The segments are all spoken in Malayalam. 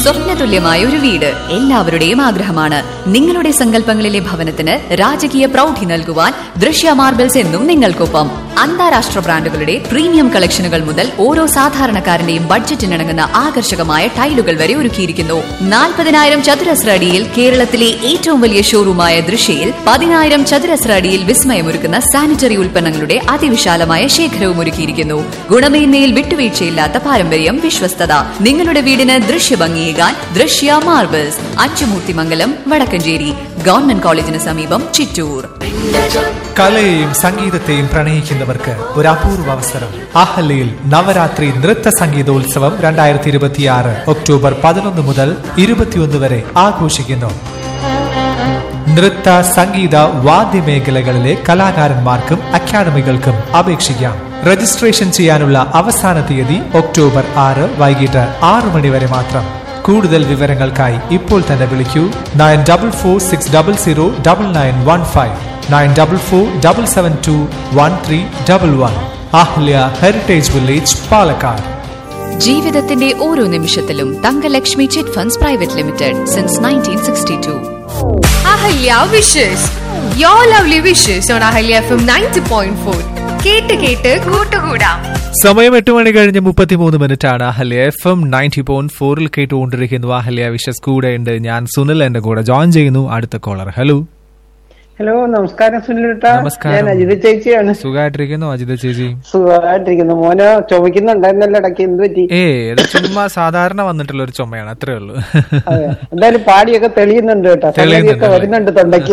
സ്വപ്നതുല്യമായ ഒരു വീട് എല്ലാവരുടെയും ആഗ്രഹമാണ് നിങ്ങളുടെ സങ്കല്പങ്ങളിലെ ഭവനത്തിന് രാജകീയ പ്രൗഢി നൽകുവാൻ ദൃശ്യ മാർബിൾസ് എന്നും നിങ്ങൾക്കൊപ്പം അന്താരാഷ്ട്ര ബ്രാൻഡുകളുടെ പ്രീമിയം കളക്ഷനുകൾ മുതൽ ഓരോ സാധാരണക്കാരന്റെയും ബഡ്ജറ്റിനിണങ്ങുന്ന ആകർഷകമായ ടൈലുകൾ വരെ ഒരുക്കിയിരിക്കുന്നു നാൽപ്പതിനായിരം ചതുരശ്ര അടിയിൽ കേരളത്തിലെ ഏറ്റവും വലിയ ഷോറൂമായ ദൃശ്യയിൽ പതിനായിരം ചതുരശ്ര അടിയിൽ വിസ്മയമൊരുക്കുന്ന സാനിറ്ററി ഉൽപ്പന്നങ്ങളുടെ അതിവിശാലമായ ശേഖരവും ഒരുക്കിയിരിക്കുന്നു ഗുണമേന്മയിൽ വിട്ടുവീഴ്ചയില്ലാത്ത പാരമ്പര്യം വിശ്വസ്തത നിങ്ങളുടെ വീടിന് ദൃശ്യഭംഗിയേകാൻ ദൃശ്യ മാർബിൾസ് അച്ചുമൂർത്തിമംഗലം വടക്കഞ്ചേരി ഗവൺമെന്റ് കോളേജിന് സമീപം ചിറ്റൂർ കലയെയും സംഗീതത്തെയും പ്രണയിക്കുന്നവർക്ക് ഒരു അപൂർവ അവസരം അഹല്യയിൽ നവരാത്രി നൃത്ത സംഗീതോത്സവം രണ്ടായിരത്തി ഇരുപത്തിയാറ് ഒക്ടോബർ പതിനൊന്ന് മുതൽ ഇരുപത്തിയൊന്ന് വരെ ആഘോഷിക്കുന്നു നൃത്ത സംഗീത വാദ്യമേഖലകളിലെ കലാകാരന്മാർക്കും അക്കാദമികൾക്കും അപേക്ഷിക്കാം രജിസ്ട്രേഷൻ ചെയ്യാനുള്ള അവസാന തീയതി ഒക്ടോബർ ആറ് വൈകിട്ട് ആറ് മണി വരെ മാത്രം കൂടുതൽ വിവരങ്ങൾക്കായി ഇപ്പോൾ തന്നെ വിളിക്കൂ nine double four six double zero double nine one five nine double four double seven two one three double one Ahalya heritage village Palakkad ജീവിതത്തിന്റെ ഓരോ നിമിഷത്തിലും Thankalakshmi chit funds private limited since nineteen sixty two Ahalya wishes yo lovely wishes on Ahalya F M ninety point four കേട്ട് കേട്ട് കൂട്ടുകൂടാം സമയം എട്ട് മണി കഴിഞ്ഞ് മുപ്പത്തിമൂന്ന് മിനിറ്റ് ആണ് Ahalya F M ninety point ഫോറിൽ കേട്ടുകൊണ്ടിരിക്കുന്നു അഹല്യ വിഷസ് കൂടെ ഉണ്ട് ഞാൻ സുനിൽ എന്റെ കൂടെ ജോയിൻ ചെയ്യുന്നു അടുത്ത കോളർ ഹലോ ഹലോ നമസ്കാരം സുനിലേട്ടാ നമസ്കാരം. ഞാൻ അജിത ചേച്ചിയാണ് സുഖമായിട്ടിരിക്കുന്നു അജിത ചേച്ചി സുഖമായിട്ടിരിക്കുന്നു മോനെ ചുമക്കുന്നുണ്ടായിരുന്നല്ലോ ഇടയ്ക്ക് എന്ത് പറ്റി ഏ ഇത് ചുമ്മാ സാധാരണ വന്നിട്ടുള്ള ഒരു ചുമയാണ് അത്രേ ഉള്ളൂ അതെ എന്തായാലും പാടിയൊക്കെ തെളിയുന്നുണ്ട് കേട്ടോ തെളിയുന്നുണ്ട് സംഗതിയൊക്കെ വരുന്നുണ്ട് തൊണ്ടയ്ക്ക്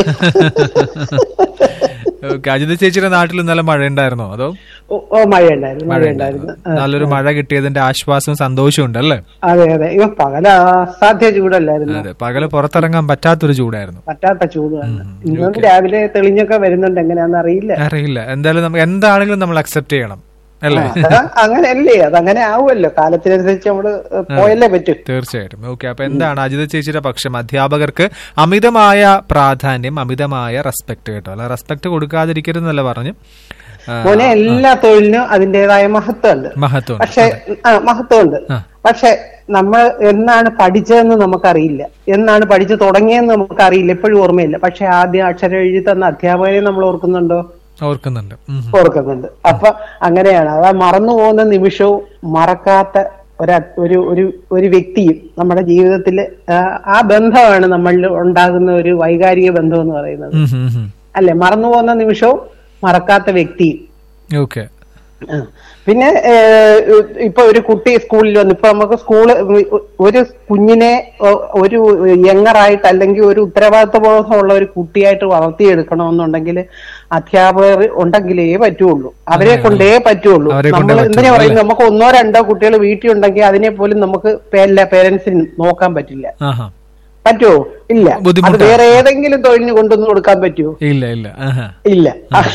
ഓക്കെ അജിത ചേച്ചിയുടെ നാട്ടിൽ ഇന്നലെ മഴ ഉണ്ടായിരുന്നോ അതോ ഓ, ഓ മഴയുണ്ടായിരുന്നു മഴയുണ്ടായിരുന്നു ആ, നല്ലൊരു മഴ കിട്ടിയതിന്റെ ആശ്വാസവും സന്തോഷവും ഉണ്ടല്ലേ അതെ അതെ ഇവ പകല അസാധ്യ ചൂടല്ലായിരുന്നു അതെ പകല് പുറത്തിറങ്ങാൻ പറ്റാത്തൊരു ചൂടായിരുന്നു പറ്റാത്ത ചൂടാണ് ഇന്നും രാവിലെ തെളിഞ്ഞൊക്കെ വരുന്നുണ്ട് എങ്ങനെയാന്ന് അറിയില്ല അറിയില്ല എന്തായാലും നമുക്ക് എന്താണെങ്കിലും നമ്മൾ അക്സെപ്റ്റ് ചെയ്യണം അല്ലേ അതാ അങ്ങനെയല്ലേ അതങ്ങനെ ആവുമല്ലോ കാലത്തിനനുസരിച്ച് നമ്മള് പോയല്ലേ പറ്റൂ തീർച്ചയായിട്ടും ഓക്കെ അപ്പൊ എന്താണ് അജിത ചേച്ചിയുടെ പക്ഷം അധ്യാപകർക്ക് അമിതമായ പ്രാധാന്യം അമിതമായ റെസ്പെക്ട് കേട്ടോ അല്ല റെസ്പെക്ട് കൊടുക്കാതിരിക്കരുതെന്നല്ല പറഞ്ഞു ആ, മോനെ എല്ലാ തൊഴിലിനും അതിന്റേതായ മഹത്വമുണ്ട് മഹത്വം പക്ഷെ ആ മഹത്വമുണ്ട് ആ. പക്ഷെ നമ്മൾ എന്നാണ് പഠിച്ചതെന്ന് നമുക്കറിയില്ല എന്നാണ് പഠിച്ചു തുടങ്ങിയെന്ന് നമുക്കറിയില്ല എപ്പോഴും ഓർമ്മയില്ല പക്ഷെ ആദ്യം അക്ഷരം എഴുതി തന്ന അധ്യാപകനെ നമ്മൾ ഓർക്കുന്നുണ്ടോ ഓർക്കുന്നുണ്ട് ഉം. ഓർക്കുന്നുണ്ട് അപ്പൊ അങ്ങനെയാണ് അതാ മറന്നു പോകുന്ന നിമിഷവും മറക്കാത്ത ഒരു ഒരു ഒരു ഒരു വ്യക്തിയും നമ്മുടെ ജീവിതത്തിൽ ആ ബന്ധമാണ് നമ്മളിൽ ഉണ്ടാകുന്ന ഒരു വൈകാരിക ബന്ധം എന്ന് പറയുന്നത് ഉം, ഉം, ഉം. അല്ലെ മറന്നു പോകുന്ന നിമിഷവും മറക്കാത്ത വ്യക്തിയും ഓക്കെ ആ. പിന്നെ ഏഹ്, ഇപ്പൊ ഒരു കുട്ടി സ്കൂളിൽ വന്നു ഇപ്പൊ നമുക്ക് സ്കൂള് ഒരു കുഞ്ഞിനെ ഒ- ഒരു യങ്ങറായിട്ട് അല്ലെങ്കിൽ ഒരു ഉത്തരവാദിത്വ ബോധമുള്ള ഒരു കുട്ടിയായിട്ട് വളർത്തിയെടുക്കണമെന്നുണ്ടെങ്കിൽ അധ്യാപകർ ഉണ്ടെങ്കിലേ പറ്റുള്ളൂ അവരെ കൊണ്ടേ പറ്റുള്ളൂ അവരെ കൊണ്ടേ നമ്മൾ എന്തിനാ പറ്റുള്ളൂ, പറയുന്നത് നമുക്ക് ഒന്നോ രണ്ടോ കുട്ടികൾ വീട്ടിൽ ഉണ്ടെങ്കിൽ അതിനെ പോലും നമുക്ക് പേരൻസിന് നോക്കാൻ പറ്റില്ല ആഹാ പറ്റുമോ ഇല്ല അത് ബുദ്ധിമുട്ടാ. വേറെ ഏതെങ്കിലും തൊഴിലിന് കൊണ്ടുവന്ന് കൊടുക്കാൻ പറ്റുമോ ഇല്ല ഇല്ല ആഹാ ഇല്ല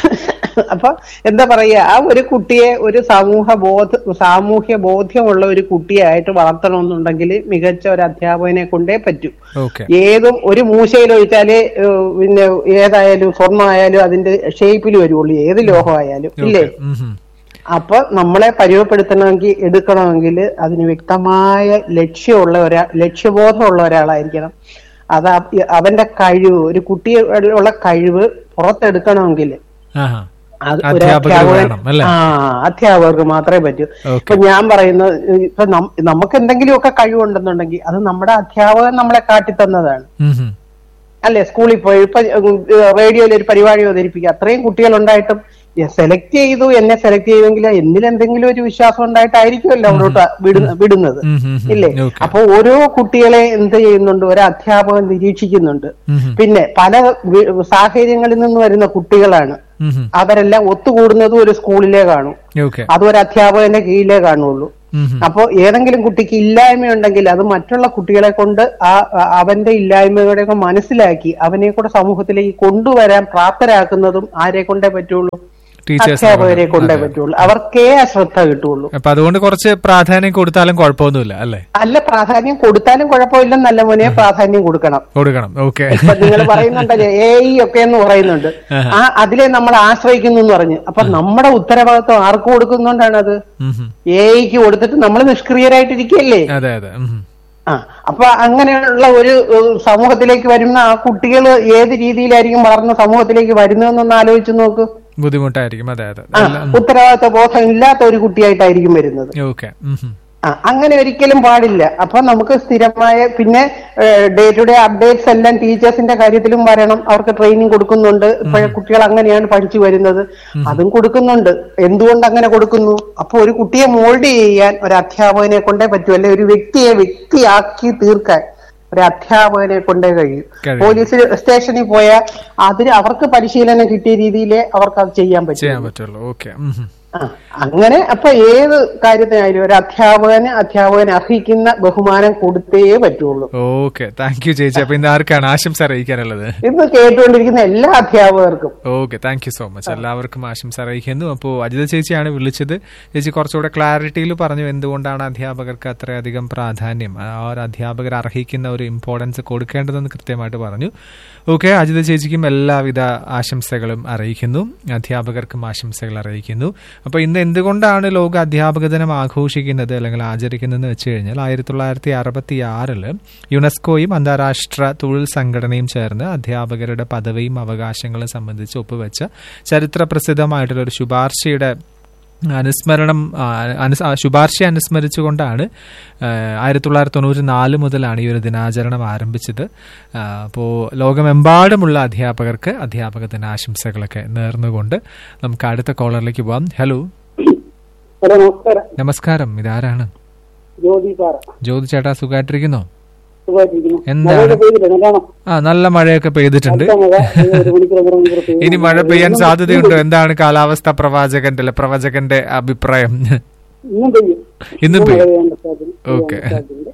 അപ്പൊ എന്താ പറയാ ആ ഒരു കുട്ടിയെ ഒരു സമൂഹ ബോധ സാമൂഹ്യ ബോധ്യമുള്ള ഒരു കുട്ടിയായിട്ട് വളർത്തണമെന്നുണ്ടെങ്കിൽ മികച്ച ഒരു അധ്യാപകനെ കൊണ്ടേ പറ്റൂ ഓക്കെ ഏതും ഒരു മൂശയിൽ ഒഴിച്ചാലേ ഏഹ്, പിന്നെ ഏതായാലും സ്വർണ്ണമായാലും അതിന്റെ ഷേപ്പിൽ വരുള്ളൂ ഏത് ലോഹമായാലും ഇല്ലേ ഉം, ഉം. അപ്പൊ നമ്മളെ പരിചയപ്പെടുത്തണമെങ്കിൽ എടുക്കണമെങ്കിൽ അതിന് വ്യക്തമായ ലക്ഷ്യമുള്ള ഒരാ ലക്ഷ്യബോധമുള്ള ഒരാളായിരിക്കണം അത് അ- അവന്റെ കഴിവ് ഒരു കുട്ടിയുള്ള കഴിവ് പുറത്തെടുക്കണമെങ്കിൽ ആഹാ അത് ഒരു അധ്യാപകർ അധ്യാപകൻ- വേണം, അല്ലേ? ആ അധ്യാപകർക്ക് മാത്രമേ പറ്റൂ Okay. ഇപ്പൊ ഞാൻ പറയുന്നത് ഇപ്പൊ നം- നമുക്ക് എന്തെങ്കിലുമൊക്കെ കഴിവുണ്ടെന്നുണ്ടെങ്കിൽ അത് നമ്മുടെ അധ്യാപകൻ നമ്മളെ കാട്ടിത്തന്നതാണ് ഉം, ഉം. അല്ലെ സ്കൂളിൽ പോയി ഇപ്പൊ റേഡിയോയിൽ ഒരു പരിപാടി അവതരിപ്പിക്കുക അത്രയും കുട്ടികൾ ഉണ്ടായിട്ടും സെലക്ട് ചെയ്തു എന്നെ സെലക്ട് ചെയ്തെങ്കിൽ എന്നിൽ എന്തെങ്കിലും ഒരു വിശ്വാസം ഉണ്ടായിട്ടായിരിക്കുമല്ലോ അവിടോട്ട് വിടുന്ന- വിടുന്നത് ഉം, ഉം, ഉം. ഇല്ലേ Okay. അപ്പൊ ഓരോ കുട്ടികളെ എന്ത് ചെയ്യുന്നുണ്ട് ഒരു അധ്യാപകൻ നിരീക്ഷിക്കുന്നുണ്ട് ഉം, ഉം. പിന്നെ പല വി- സാഹചര്യങ്ങളിൽ നിന്ന് വരുന്ന കുട്ടികളാണ് ഉം, ഉം. അവരെല്ലാം ഒത്തുകൂടുന്നതും ഒരു സ്കൂളിലേ കാണും ഓക്കെ അതും ഒരു അധ്യാപകന്റെ കീഴിലേ കാണുള്ളൂ ഉം, ഉം. അപ്പോ ഏതെങ്കിലും കുട്ടിക്ക് ഇല്ലായ്മയുണ്ടെങ്കിൽ അത് മറ്റുള്ള കുട്ടികളെ കൊണ്ട് ആ ആ- അവന്റെ ഇല്ലായ്മകളെയൊക്കെ മനസ്സിലാക്കി അവനെ കൂടെ സമൂഹത്തിലേക്ക് കൊണ്ടുവരാൻ പ്രാപ്തരാക്കുന്നതും ആരെ കൊണ്ടേ പറ്റുള്ളൂ ടീച്ചേഴ്സിനെ അധ്യാപകരെ കൊണ്ട്. കൊണ്ടേ അതെ. പറ്റുള്ളൂ അവർക്കേ ആ ശ്രദ്ധ കിട്ടുള്ളൂ അപ്പൊ അതുകൊണ്ട് കുറച്ച് പ്രാധാന്യം കൊടുത്താലും കുഴപ്പമൊന്നുമില്ല അല്ലേ അല്ല പ്രാധാന്യം കൊടുത്താലും കുഴപ്പമില്ലെന്നല്ല മോനെ പ്രാധാന്യം കൊടുക്കണം കൊടുക്കണം ഓക്കെ ഇപ്പൊ നിങ്ങൾ പറയുന്നുണ്ടല്ലോ എ ഇ ഒക്കെ എന്ന് പറയുന്നുണ്ട് ആ അതിലെ നമ്മൾ ആശ്രയിക്കുന്നു എന്ന് പറഞ്ഞു അപ്പൊ നമ്മുടെ ഉത്തരവാദിത്വം ആർക്ക് കൊടുക്കുന്നുകൊണ്ടാണ് അത് എ ഐക്ക് കൊടുത്തിട്ട് നമ്മൾ നിഷ്ക്രിയരായിട്ടിരിക്കുകയല്ലേ അതെ അതെ ഉം, ഉം. ആ അപ്പൊ അങ്ങനെയുള്ള ഒരു ഏഹ്, സമൂഹത്തിലേക്ക് വരുന്ന ആ കുട്ടികൾ ഏത് രീതിയിലായിരിക്കും വളർന്ന സമൂഹത്തിലേക്ക് വരുന്നതെന്നൊന്ന് ആലോചിച്ച് നോക്ക് ബുദ്ധിമുട്ടായിരിക്കും അതെ അതെ ആ ഉത്തരവാദിത്വ ബോധം ഇല്ലാത്ത ഒരു കുട്ടിയായിട്ടായിരിക്കും വരുന്നത് ഓക്കെ ആ അങ്ങനെ ഒരിക്കലും പാടില്ല അപ്പൊ നമുക്ക് സ്ഥിരമായ പിന്നെ ഡേ ടു ഡേ അപ്ഡേറ്റ്സ് എല്ലാം ടീച്ചേഴ്സിന്റെ കാര്യത്തിലും വരണം അവർക്ക് ട്രെയിനിങ് കൊടുക്കുന്നുണ്ട് ഇപ്പോഴെ കുട്ടികൾ അങ്ങനെയാണ് പഠിച്ചു വരുന്നത് അതും കൊടുക്കുന്നുണ്ട് എന്തുകൊണ്ട് അങ്ങനെ കൊടുക്കുന്നു അപ്പൊ ഒരു കുട്ടിയെ മോൾഡ് ചെയ്യാൻ ഒരു അധ്യാപകനെ കൊണ്ടേ പറ്റൂ അല്ലെ ഒരു വ്യക്തിയെ വ്യക്തിയാക്കി തീർക്കാൻ ഒരു അധ്യാപകനെ കൊണ്ടേ കഴിയും കഴിയും. പോലീസ് സ്റ്റേഷനിൽ പോയാൽ അതിന് അവർക്ക് പരിശീലനം കിട്ടിയ രീതിയിലേ അവർക്ക് അത് ചെയ്യാൻ പറ്റും ചെയ്യാൻ പറ്റുള്ളൂ ഓക്കെ ആ, അങ്ങനെ അപ്പൊ ഏത് കാര്യത്തിനായാലും ഒരു അധ്യാപകന് അധ്യാപകന് അർഹിക്കുന്ന ബഹുമാനം കൊടുത്തേ പറ്റുള്ളൂ ഓക്കെ താങ്ക് യു ചേച്ചി അപ്പൊ ഇന്ന് ആർക്കാണ് ആശംസ അറിയിക്കാനുള്ളത് ഇത് കേട്ടുകൊണ്ടിരിക്കുന്ന എല്ലാ അധ്യാപകർക്കും okay thank you so much എല്ലാവർക്കും ആശംസ അറിയിക്കുന്നു അപ്പോൾ അജിത ചേച്ചിയാണ് വിളിച്ചത് ചേച്ചി കുറച്ചുകൂടെ ക്ലാരിറ്റിയിൽ പറഞ്ഞു എന്തുകൊണ്ടാണ് അധ്യാപകർക്ക് അത്രയധികം പ്രാധാന്യം ആ ഒരു അധ്യാപകർ അർഹിക്കുന്ന ഒരു ഇമ്പോർട്ടൻസ് കൊടുക്കേണ്ടതെന്ന് കൃത്യമായിട്ട് പറഞ്ഞു ഓക്കെ അജിത ചേച്ചിക്കും എല്ലാവിധ ആശംസകളും അറിയിക്കുന്നു അധ്യാപകർക്കും ആശംസകൾ അറിയിക്കുന്നു അപ്പോൾ ഇന്ന് എന്തുകൊണ്ടാണ് ലോക അധ്യാപക ദിനം ആഘോഷിക്കുന്നത് അല്ലെങ്കിൽ ആചരിക്കുന്നതെന്ന് വെച്ച് കഴിഞ്ഞാൽ ആയിരത്തി തൊള്ളായിരത്തി അറുപത്തി ആറില് യുനെസ്കോയും അന്താരാഷ്ട്ര തൊഴിൽ സംഘടനയും ചേർന്ന് അധ്യാപകരുടെ പദവിയും അവകാശങ്ങളും സംബന്ധിച്ച് ഒപ്പുവെച്ച ചരിത്ര പ്രസിദ്ധമായിട്ടുള്ള ഒരു ശുപാർശയുടെ അനുസ്മരണം ആ, അനുസ് ആ, ശുപാർശ അനുസ്മരിച്ചുകൊണ്ടാണ് ആയിരത്തി തൊള്ളായിരത്തി തൊണ്ണൂറ്റി നാല് മുതലാണ് ഈ ഒരു ദിനാചരണം ആരംഭിച്ചത് അപ്പോൾ ലോകമെമ്പാടുമുള്ള അധ്യാപകർക്ക് അധ്യാപക ദിനാശംസകളൊക്കെ നേർന്നുകൊണ്ട് നമുക്ക് അടുത്ത കോളറിലേക്ക് പോവാം ഹലോ ഹലോ നമസ്കാരം നമസ്കാരം ഇതാരാണ് ജ്യോതി സാറ ജ്യോതി ചേട്ടാ സുഖമായിട്ടിരിക്കുന്നോ സുഖമായിട്ടിരിക്കുന്നു എന്താണ്? മഴയൊക്കെ പെയ്തില്ലേ? നല്ലോണം. ആ നല്ല മഴയൊക്കെ പെയ്തിട്ടുണ്ട് അടുത്ത മഴ ഈ ഒരു മണിക്കൂർ ഒന്നര മണിക്കൂർ പെയ്യും. ഇനി മഴ പെയ്യാൻ സാധ്യതയുണ്ടോ എന്താണ് കാലാവസ്ഥ പ്രവാചകന്റെ അല്ലെ പ്രവചകന്റെ അഭിപ്രായം ഇന്നും പെയ്യും ഇന്നും മഴ പെയ്യും പെയ്യാൻ സാധ്യത- ഓക്കെ പെയ്യാൻ സാധ്യതയുണ്ട്.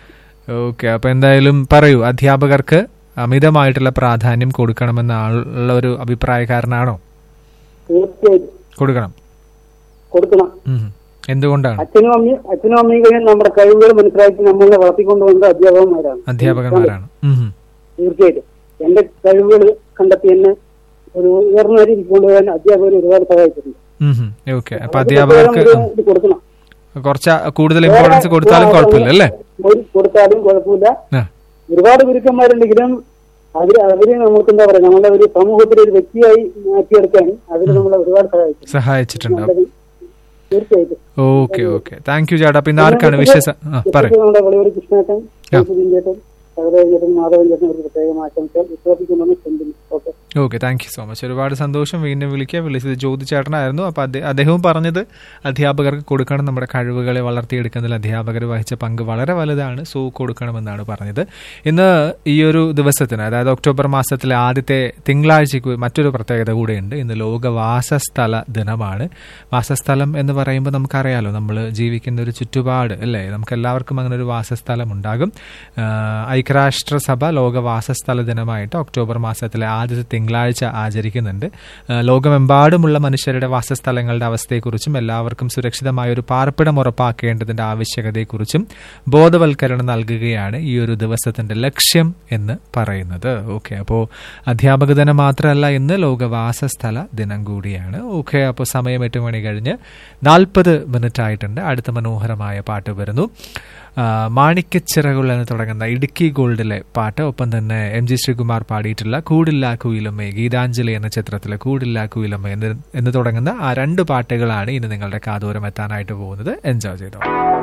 ഓക്കെ അപ്പൊ എന്തായാലും പറയൂ അധ്യാപകർക്ക് അമിതമായിട്ടുള്ള പ്രാധാന്യം കൊടുക്കണമെന്ന ഉള്ള ഒരു അഭിപ്രായക്കാരനാണോ തീർച്ചയായിട്ടും കൊടുക്കണം കൊടുക്കണം ഉം. എന്തുകൊണ്ടാണ് അച്ഛനും അമ്മയും അച്ഛനും അമ്മയും കഴിഞ്ഞാൽ നമ്മുടെ കഴിവുകൾ മനസ്സിലാക്കി നമ്മളെ വളർത്തിക്കൊണ്ടുവന്നത് അധ്യാപകന്മാരാണ് അധ്യാപകന്മാരാണ് ഉം. തീർച്ചയായിട്ടും എന്റെ കഴിവുകൾ കണ്ടെത്തി എന്നെ ഒരു ഉയർന്ന രീതിയിൽ കൊണ്ടുപോകാൻ അധ്യാപകർ ഒരുപാട് സഹായിച്ചിട്ടുണ്ട് ഉം. ഓക്കെ അപ്പൊ അധ്യാപകർക്ക് ഒരു ഉം. ഇത് കൊടുക്കണം കുറച്ച് കൂടുതൽ ഇമ്പോർട്ടൻസ് കൊടുത്താലും കുഴപ്പമില്ല അല്ലേ ഒരു കൊടുത്താലും കുഴപ്പമില്ല ആ. ഒരുപാട് ഗുരുക്കന്മാരുണ്ടെങ്കിലും അവര് അവര് നമുക്ക് എന്താ പറയാ നമ്മളെ ഒരു സമൂഹത്തിലെ ഒരു വ്യക്തിയായി മാറ്റിയെടുക്കാൻ അവര് നമ്മളെ ഒരുപാട് സഹായിച്ചു സഹായിച്ചിട്ടുണ്ട് തീർച്ചയായിട്ടും ഓക്കെ ഓക്കെ താങ്ക് യു ചേട്ടാ പിന്നെ ആർക്കാണ് വിശേഷ ആ പറയൂ പ്രത്യേകിച്ച് നമ്മുടെ വെളിയൂർ കൃഷ്ണേട്ടൻ ചേട്ടൻ ചേട്ടൻ സഹദേവൻ ചേട്ടൻ മാധവൻ ചേട്ടൻ അവർക്ക് പ്രത്യേകം ആശംസകൾ വിശ്വാസിക്കുന്നു ചെന്തിന് okay okay thank you so much ഒരുപാട് സന്തോഷം വീണ്ടും വിളിക്കുക വിളിച്ചത് ജ്യോതി ചേട്ടനായിരുന്നു അപ്പോൾ അദ്ദേഹവും പറഞ്ഞത് അധ്യാപകർക്ക് കൊടുക്കണം നമ്മുടെ കഴിവുകളെ വളർത്തിയെടുക്കുന്നതിൽ അധ്യാപകർ വഹിച്ച പങ്ക് വളരെ വലുതാണ് സോ കൊടുക്കണമെന്നാണ് പറഞ്ഞത് ഇന്ന് ഈ ഒരു ദിവസത്തിന് അതായത് ഒക്ടോബർ മാസത്തിലെ ആദ്യത്തെ തിങ്കളാഴ്ചയ്ക്ക് മറ്റൊരു പ്രത്യേകത കൂടെയുണ്ട് ഇന്ന് ലോക വാസസ്ഥല ദിനമാണ് വാസസ്ഥലം എന്ന് പറയുമ്പോൾ നമുക്കറിയാലോ നമ്മൾ ജീവിക്കുന്ന ഒരു ചുറ്റുപാട് അല്ലേ നമുക്ക് എല്ലാവർക്കും അങ്ങനെ ഒരു വാസസ്ഥലം ഉണ്ടാകും ആഹ് ഐക്യരാഷ്ട്രസഭ ലോക വാസസ്ഥല ദിനമായിട്ട് ഒക്ടോബർ മാസത്തിലെ ആദ്യത്തെ തിങ്കളാഴ്ച ആചരിക്കുന്നുണ്ട് ആഹ് ലോകമെമ്പാടുമുള്ള മനുഷ്യരുടെ വാസസ്ഥലങ്ങളുടെ അവസ്ഥയെക്കുറിച്ചും എല്ലാവർക്കും സുരക്ഷിതമായ ഒരു പാർപ്പിടം ഉറപ്പാക്കേണ്ടതിന്റെ ആവശ്യകതയെക്കുറിച്ചും ബോധവൽക്കരണം നൽകുകയാണ് ഈ ഒരു ദിവസത്തിന്റെ ലക്ഷ്യം എന്ന് പറയുന്നത് ഓക്കെ അപ്പോൾ അധ്യാപക ദിനം മാത്രമല്ല ഇന്ന് ലോക വാസസ്ഥല ദിനം കൂടിയാണ് ഓക്കെ അപ്പോൾ സമയം എട്ട് മണി കഴിഞ്ഞ് നാൽപ്പത് മിനിറ്റ് ആയിട്ടുണ്ട് അടുത്ത മനോഹരമായ പാട്ട് വരുന്നു ആ, മാണിക്യച്ചിറകുകൾ എന്ന് തുടങ്ങുന്ന ഇടുക്കി ഗോൾഡിലെ പാട്ട് ഒപ്പം തന്നെ എം ജി ശ്രീകുമാർ പാടിയിട്ടുള്ള കൂടില്ല കുയിലമ്മേ ഗീതാഞ്ജലി എന്ന ചിത്രത്തിലെ കൂടില്ല കുയിലമ്മ എന്ന് എന്ന് തുടങ്ങുന്ന ആ രണ്ട് പാട്ടുകളാണ് ഇനി നിങ്ങളുടെ കാതോരം എത്താനായിട്ട് പോകുന്നത് എൻജോയ് ചെയ്തോ